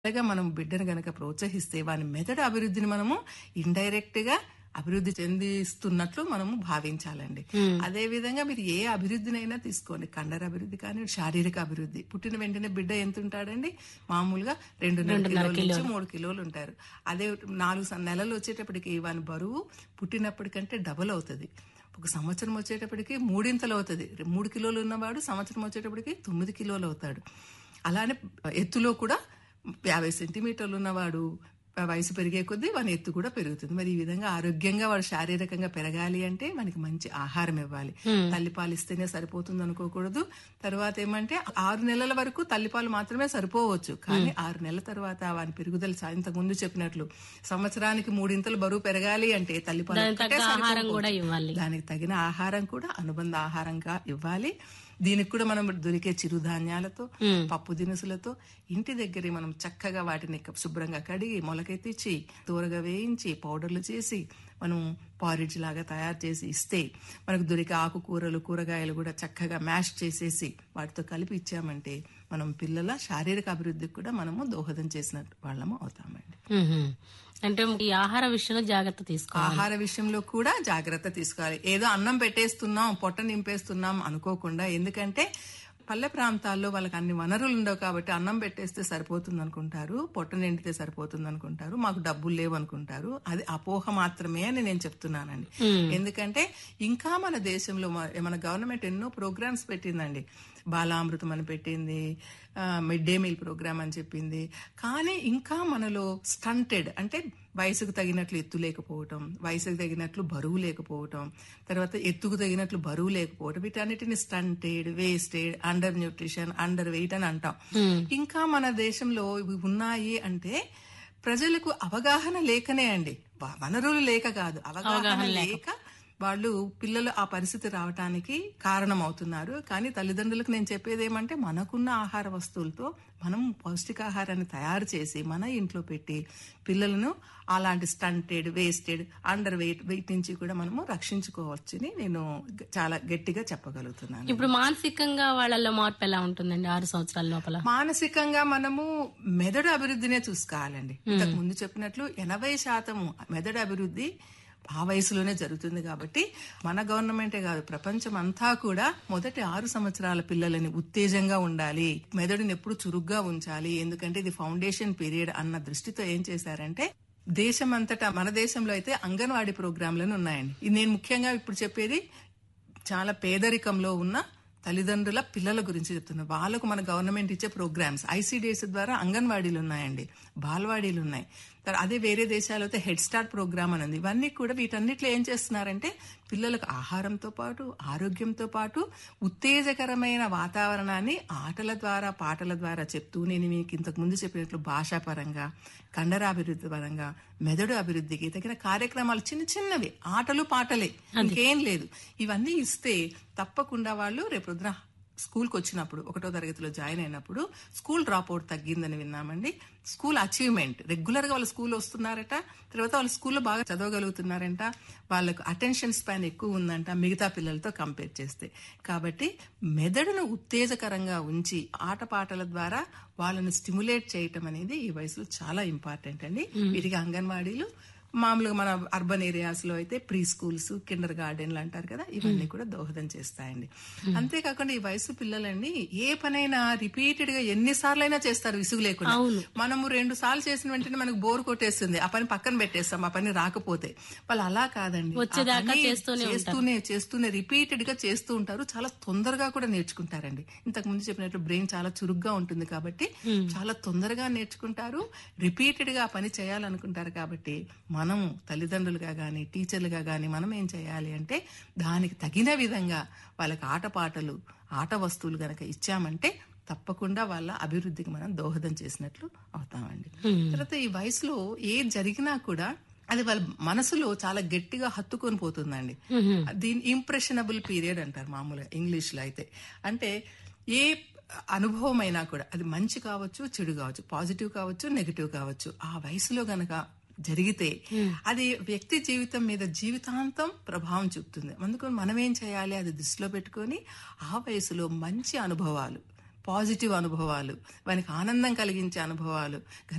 అలాగా మనం బిడ్డను గనక ప్రోత్సహిస్తే వాని మెదడు అభివృద్ధిని మనము ఇండైరెక్ట్ గా అభివృద్ధి చెందిస్తున్నట్లు మనము భావించాలండి అదే విధంగా మీరు ఏ అభివృద్ధినైనా తీసుకోండి కండర అభివృద్ధి కానీ శారీరక అభివృద్ధి పుట్టిన వెంటనే బిడ్డ ఎంత ఉంటాడండి మామూలుగా రెండున్నర కిలోల నుంచి మూడు కిలోలు ఉంటారు అదే నాలుగు స- నెలలు వచ్చేటప్పటికి వాని బరువు పుట్టినప్పటికంటే డబుల్ అవుతుంది ఒక సంవత్సరం వచ్చేటప్పటికి మూడింతలు అవుతుంది మూడు కిలోలు ఉన్నవాడు సంవత్సరం వచ్చేటప్పటికి తొమ్మిది కిలోలు అవుతాడు అలానే ఎత్తులో కూడా యాభై సెంటీమీటర్లు ఉన్నవాడు వయసు పెరిగే కొద్దీ వాని ఎత్తు కూడా పెరుగుతుంది మరి ఈ విధంగా ఆరోగ్యంగా వాడు శారీరకంగా పెరగాలి అంటే మనకి మంచి ఆహారం ఇవ్వాలి తల్లిపాలు ఇస్తేనే సరిపోతుంది అనుకోకూడదు తర్వాత ఏమంటే ఆరు నెలల వరకు తల్లిపాలు మాత్రమే సరిపోవచ్చు కానీ ఆరు నెలల తర్వాత వాని పెరుగుదల సా- ఇంతకు ముందు చెప్పినట్లు సంవత్సరానికి మూడింతలు బరువు పెరగాలి అంటే తల్లిపాలు దానికి ఒక్కటే తగ్గ ఆహారం సరిపోకపోవచ్చు. కూడా ఇవ్వాలి దానికి తగిన ఆహారం కూడా అనుబంధ ఆహారంగా ఇవ్వాలి దీనికి కూడా మనం దొరికే చిరుధాన్యాలతో పప్పు దినుసులతో ఇంటి దగ్గరే మనం చక్కగా వాటిని క- శుభ్రంగా కడిగి మొలకెత్తిచ్చి తోరగా వేయించి పౌడర్లు చేసి మనం పారిడ్జ్ లాగా తయారు చేసి ఇస్తే మనకు దొరికే ఆకుకూరలు కూరగాయలు కూడా చక్కగా మ్యాష్ చేసేసి వాటితో కలిపి ఇచ్చామంటే మనం పిల్లల శారీరక అభివృద్ధికి కూడా మనము దోహదం చేసిన వాళ్ళము అవుతామండి మ్మ్. అంటే ఈ ఆహార విషయంలో జాగ్రత్త తీసుకో ఆహార విషయంలో కూడా జాగ్రత్త తీసుకోవాలి ఏదో అన్నం పెట్టేస్తున్నాం పొట్ట నింపేస్తున్నాం అనుకోకుండా ఎందుకంటే పల్లె ప్రాంతాల్లో వాళ్ళకి అన్ని వనరులు ఉండవు కాబట్టి అన్నం పెట్టేస్తే సరిపోతుంది అనుకుంటారు పొట్ట నిండితే సరిపోతుంది అనుకుంటారు మాకు డబ్బులు లేవు అనుకుంటారు అది అపోహ మాత్రమే అని నేను చెప్తున్నానండి ఎందుకంటే ఇంకా మన దేశంలో మ- మన గవర్నమెంట్ ఎన్నో ప్రోగ్రామ్స్ పెట్టిందండి బాలామృతం అని పెట్టింది మిడ్ డే మీల్ ప్రోగ్రామ్ అని చెప్పింది కానీ ఇంకా మనలో స్టంటెడ్ అంటే వయసుకు తగినట్లు ఎత్తు లేకపోవటం వయసుకు తగినట్లు బరువు లేకపోవటం తర్వాత ఎత్తుకు తగినట్లు బరువు లేకపోవటం వీటన్నిటిని stunted wasted undernutrition underweight అని అంటాం ఇంకా మన దేశంలో ఇవి ఉన్నాయి అంటే ప్రజలకు అవగాహన లేకనే అండి వ- వనరులు లేక కాదు అవగాహన లేక వాళ్ళు పిల్లలు ఆ పరిస్థితి రావటానికి కారణమవుతున్నారు కానీ తల్లిదండ్రులకు నేను చెప్పేది ఏమంటే మనకున్న ఆహార వస్తువులతో మనం పౌష్టికాహారాన్ని తయారు చేసి మన ఇంట్లో పెట్టి పిల్లలను అలాంటి stunted wasted underweight weight నుంచి కూడా మనము రక్షించుకోవచ్చని నేను గ- చాలా గట్టిగా చెప్పగలుగుతున్నాను ఇప్పుడు మానసికంగా వాళ్ళలో మార్పు ఎలా ఉంటుందండి ఆరు సంవత్సరాల లోపల మానసికంగా మనము మెదడు అభివృద్ధినే చూసుకోవాలండి ఇంతకు ముందు చెప్పినట్లు ఎనభై శాతము మెదడు అభివృద్ధి ఆ వయసులోనే జరుగుతుంది కాబట్టి మన గవర్నమెంటే కాదు ప్రపంచం అంతా కూడా మొదటి ఆరు సంవత్సరాల పిల్లలని ఉత్తేజంగా ఉండాలి మెదడుని ఎప్పుడు చురుగ్గా ఉంచాలి ఎందుకంటే ఇది ఫౌండేషన్ పీరియడ్ అన్న దృష్టితో ఏం చేశారంటే దేశమంతటా మన దేశంలో అయితే అంగన్వాడీ ప్రోగ్రాంలను ఉన్నాయండి ఇది నేను ముఖ్యంగా ఇప్పుడు చెప్పేది చాలా పేదరికంలో ఉన్న తల్లిదండ్రుల పిల్లల గురించి చెప్తున్నా వాళ్ళకు మన గవర్నమెంట్ ఇచ్చే ప్రోగ్రామ్స్ ఐసీడీఎస్ ద్వారా అంగన్వాడీలు ఉన్నాయండి బాలవాడీలు ఉన్నాయి తర్- అదే వేరే దేశాలు అయితే హెడ్ స్టార్ట్ ప్రోగ్రామ్ అని ఉంది ఇవన్నీ కూడా వీటన్నిటిలో ఏం చేస్తున్నారంటే పిల్లలకు ఆహారంతో పాటు ఆరోగ్యంతో పాటు ఉత్తేజకరమైన వాతావరణాన్ని ఆటల ద్వారా పాటల ద్వారా చెప్తూ నేను మీకు ఇంతకు ముందు చెప్పినట్లు భాషాపరంగా కండరాభివృద్ధి పరంగా మెదడు అభివృద్ధికి తగిన కార్యక్రమాలు చిన్న చిన్నవి ఆటలు పాటలే ఇంకేం లేదు ఇవన్నీ ఇస్తే తప్పకుండా వాళ్ళు రేపొద్దున స్కూల్కి వచ్చినప్పుడు ఒకటో తరగతిలో జాయిన్ అయినప్పుడు స్కూల్ డ్రాప్ అవుట్ తగ్గిందని విన్నామండి స్కూల్ అచీవ్మెంట్ రెగ్యులర్ గా వాళ్ళు స్కూల్ వస్తున్నారట తర్వాత వాళ్ళు స్కూల్లో బాగా చదవగలుగుతున్నారంట వాళ్ళకు అటెన్షన్ స్పాన్ ఎక్కువ ఉందంట మిగతా పిల్లలతో కంపేర్ చేస్తే కాబట్టి మెదడును ఉత్తేజకరంగా ఉంచి ఆటపాటల ద్వారా వాళ్ళని స్టిములేట్ చేయటం అనేది ఈ వయసులో చాలా ఇంపార్టెంట్ అండి వీటికి అంగన్వాడీలు మామూలుగా మన అర్బన్ ఏరియాస్ లో అయితే ప్రీ స్కూల్స్ కిండర్ గార్డెన్లు అంటారు కదా ఇవన్నీ కూడా దోహదం చేస్తాయండి అంతేకాకుండా ఈ వయసు పిల్లలండి ఏ పనైనా రిపీటెడ్ గా ఎన్నిసార్లు అయినా చేస్తారు విసుగు లేకుండా మనము రెండు సార్లు చేసిన వెంటనే మనకు బోర్ కొట్టేస్తుంది ఆ పని పక్కన పెట్టేస్తాం ఆ పని రాకపోతే వాళ్ళు అలా కాదండి ఆ వచ్చేదాకా పని చేస్తూనే చేస్తూనే చేస్తూనే రిపీటెడ్ గా చేస్తూ ఉంటారు చాలా తొందరగా కూడా నేర్చుకుంటారండి ఇంతకు ముందు చెప్పినట్లు బ్రెయిన్ చాలా చురుగ్గా ఉంటుంది కాబట్టి చాలా తొందరగా నేర్చుకుంటారు రిపీటెడ్ గా ఆ పని చేయాలనుకుంటారు కాబట్టి మనము తల్లిదండ్రులుగా గాని టీచర్లుగా గాని మనం ఏం చేయాలి అంటే దానికి తగిన విధంగా వాళ్ళకి ఆటపాటలు ఆట వస్తువులు గనక ఇచ్చామంటే తప్పకుండా వాళ్ళ అభివృద్ధికి మనం దోహదం చేసినట్లు అవుతామండి తర్వాత ఈ వయసులో ఏది జరిగినా కూడా అది వాళ్ళ మనసులో చాలా గట్టిగా హత్తుకొని పోతుందండి దీని ఇంప్రెషనబుల్ పీరియడ్ అంటారు మామూలుగా ఇంగ్లీష్ లో అయితే అంటే ఏ అనుభవం అయినా కూడా అది మంచి కావచ్చు చెడు కావచ్చు పాజిటివ్ కావచ్చు నెగిటివ్ కావచ్చు ఆ వయసులో గనక జరిగితే అది వ్యక్తి జీవితం మీద జీవితాంతం ప్రభావం చూపుతుంది అందుకని మనం ఏం చేయాలి అది దృష్టిలో పెట్టుకొని ఆ వయసులో మంచి అనుభవాలు పాజిటివ్ అనుభవాలు వానికి ఆనందం కలిగించే అనుభవాలు